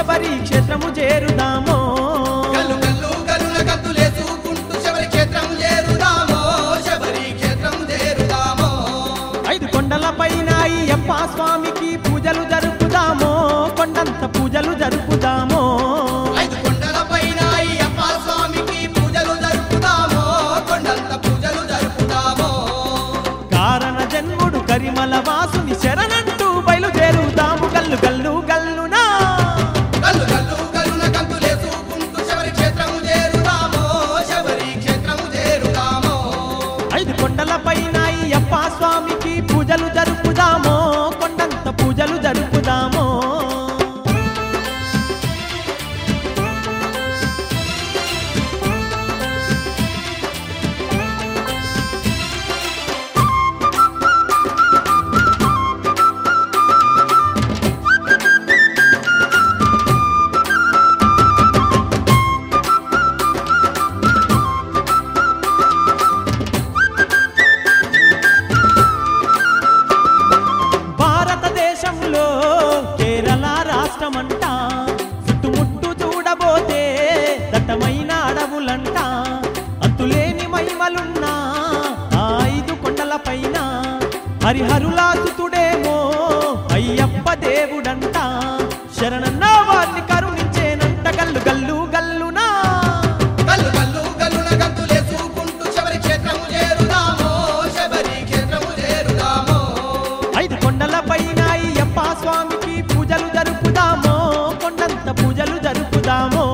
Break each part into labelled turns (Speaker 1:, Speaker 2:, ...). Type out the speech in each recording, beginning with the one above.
Speaker 1: శబరి క్షేత్రము చేరుదామో
Speaker 2: గల్లు గల్లు గల్లున గంతులేసుకుంటూ శబరి క్షేత్రం చేరుదామో శబరి క్షేత్రం చేరుదామో
Speaker 1: ఐదు కొండల పైన అయ్యప్ప స్వామికి పూజలు జరుపుదామో కొండంత పూజలు జరుపుదామో
Speaker 2: ఐదు కొండల పైన అయ్యప్ప స్వామికి పూజలు జరుపుదామో కొండంత పూజలు జరుపుదామో
Speaker 1: కారణ జన్ముడు కరిమల వాసుని శరణంటూ బయలుదేరుదాము గల్లు గల్లు గల్లునా
Speaker 2: గల్లు గల్లు గల్లున గంతులేసుకుంటూ శబరి క్షేత్రం చేరుదామో శబరి క్షేత్రం చేరుదామో
Speaker 1: ఐదు కొండల పైన అయ్యప్ప స్వామికి పూజలు జరుపుదామో కొండంత పూజలు జరుపుదామో భారతదేశంలో కేరళ రాష్ట్రమంట చుట్టుముట్టు చూడబోతే దట్టమైన అడవులంట అంతులేని మహిమలున్నా ఆ ఐదు కొండల పైన హరిహరులాసుతుడేమో అయ్యప్ప దేవుడంట శరణన్న వారిని కరుణించేనంట గల్లు గల్లు గల్లునా
Speaker 2: గల్లు గల్లు గల్లున గంతులేసుకుంటూ శబరి క్షేత్రం చేరుదామో శబరి క్షేత్రం చేరుదామో
Speaker 1: ఐదు కొండల పైన అయ్యప్ప స్వామికి పూజలు జరుపుదామో కొండంత పూజలు జరుపుదామో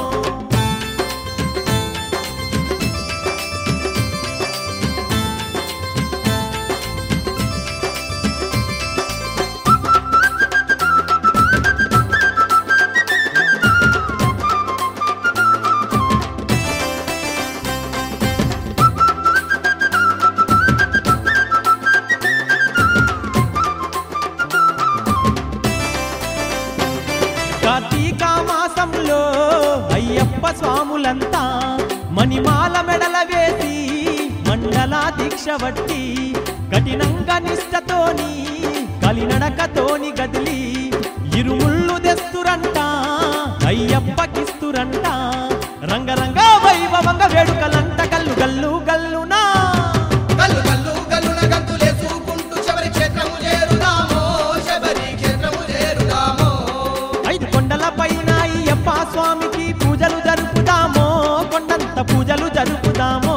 Speaker 1: కార్తీక మాసంలో అయ్యప్ప స్వాములంతా మణిమాల మెడల వేసి మండల దీక్ష వట్టి కఠినంగా నిష్టతోని కలినడకతోని గదిలి ఇరుముళ్ళు తెస్తురంట అయ్యప్పకిస్తురంట రంగరంగ వైభవంగా వేడుకలంట గల్లు గల్లు గల్లునా
Speaker 2: గల్లు గల్లు గల్లున గంతులేసుకుంటూ శబరి క్షేత్రం చేరుదామో శబరి క్షేత్రం చేరుదామో
Speaker 1: ఐదు కొండల పైన అయ్యప్ప స్వామికి పూజలు జరుపుదామో కొండంత పూజలు జరుపుదామో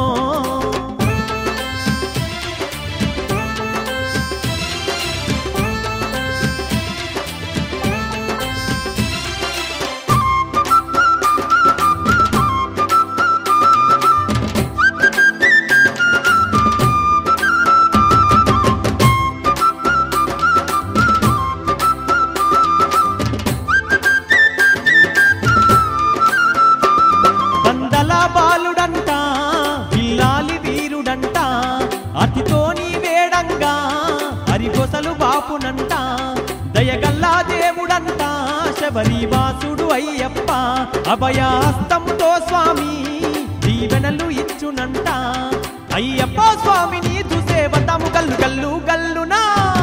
Speaker 1: వందల బాలుడంట పిల్లాలి వీరుడంట అతితోని వేడంగా హరిగొసలు బాపునంట దయగల్లా దేవుడంట శబరి వాసుడు అయ్యప్ప అభయాస్తంతో స్వామి దీవెనలు ఇచ్చునంట అయ్యప్ప స్వామిని దుసేవతము గల్లు గల్లు గల్లునా